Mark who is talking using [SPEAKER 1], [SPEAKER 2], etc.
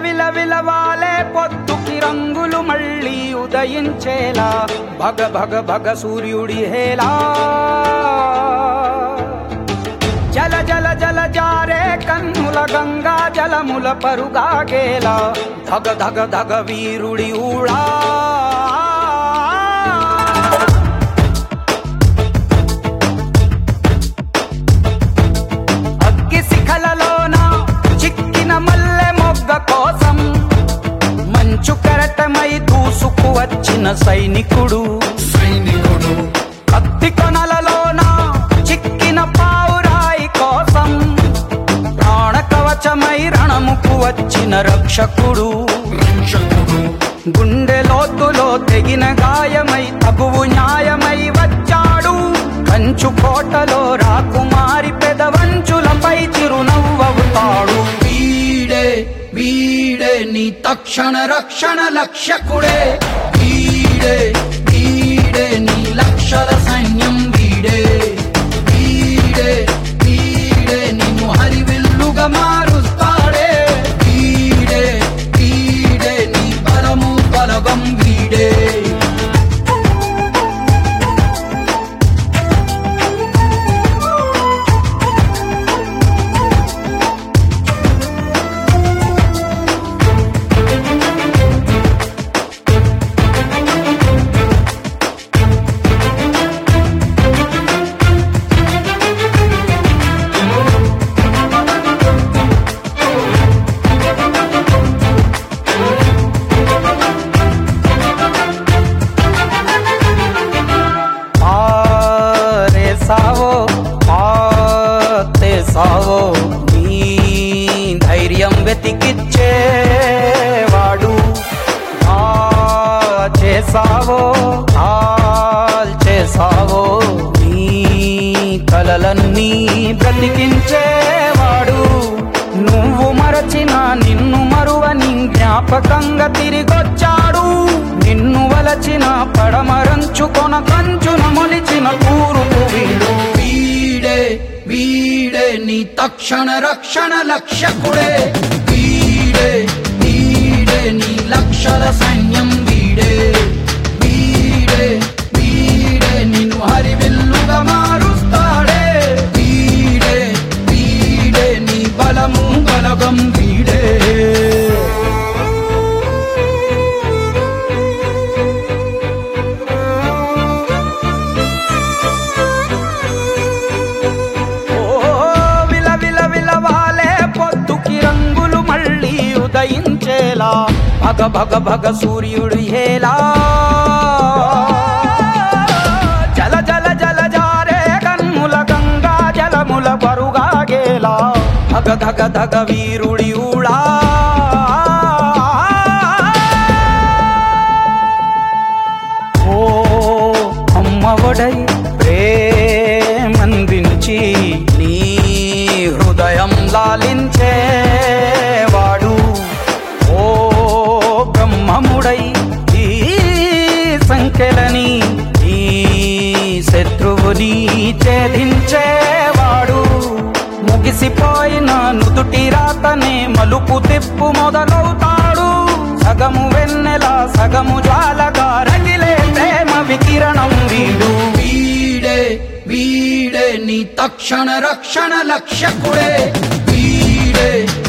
[SPEAKER 1] విల విలవాలే పొద్దుకి రంగులు మళ్ళీ ఉదయించేలా భగ భగ భగ సూర్యుడి హేలా జల జల జల జారే కన్నుల గంగా జలముల పరుగాగేలా ధగ ధగ ధగ వీరుడి ఊళా అగ్గి శిఖలలోన చిక్కిన మల్లె మొగ్గ కోసం మంచు కెరటమై దూసుకు వచ్చిన సైనికుడు
[SPEAKER 2] సైనికుడు
[SPEAKER 1] కత్తి కొనలలోన చిక్కిన పావురాయి కోసం ప్రాణ కవచమై రణముకు వచ్చిన రక్షకుడు
[SPEAKER 2] రక్షకుడు
[SPEAKER 1] గుండె లోతులో తెగిన గాయమై తగువు న్యాయమై వచ్చాడు కంచు కోటలో రాకుమారి పెదవంచులపై చిరునవ్వవుతాడు
[SPEAKER 2] వీడే వీడే నీ తక్షణ రక్షణ లక్ష్యకుడే వీడే వీడే నీ లక్షల సైన్యం వీడే వీడే వీడే నిన్ను హరివిల్లుగా మారుస్తాడే వీడే వీడే నీ బలము బలగం వీడే
[SPEAKER 1] ఆరే సావో ఆతే సావో నీ ధైర్యం వెతికిచ్చేవాడు ఆ చేసావో ఆల్ చేసావో నీ కలలన్నీ బ్రతికించేవాడు నువ్వు మరచిన నిన్ను మరువని జ్ఞాపకంగా తిరిగొచ్చాడు నిన్ను వలచిన పడమరంచుకొన కంచున మొలిచిన కూరుకు వీడు
[SPEAKER 2] వీడే వీడే నీ తక్షణ రక్షణ లక్ష్యకుడే వీడే వీడే నీ లక్షల సైన్యం వీడే వీడే వీడే నిన్ను హరివిల్లుగా మారుస్తాడే వీడే వీడే నీ బలము బలగం వీడే
[SPEAKER 1] ఓ విల విల విలవాలే పొద్దుకి రంగులు మళ్ళీ ఉదయించేలా భగ భగ భగ సూర్యుడు హేలా జల జల జల జారే కన్నుల గంగా జలముల బరుగాగేలా ధగ ధగ ధగ వీరుడి ఊళా ఓ అమ్మఒడై ప్రేమందించి నీ హృదయం లాలించేవాడు ఓ బ్రహ్మముడై ఈ సంఖ్యలని ఈ శత్రువుని ఛేదించేవాడు ముగిసిపోయిన నుదుటి రాతనే మలుపు తిప్పు మొదలవుతాడు సగము వెన్నెల సగము జ్వాలగా రగిలే ప్రేమ వికిరణం వీడు
[SPEAKER 2] వీడే వీడే నీ తక్షణ రక్షణ లక్ష్యకుడే వీడే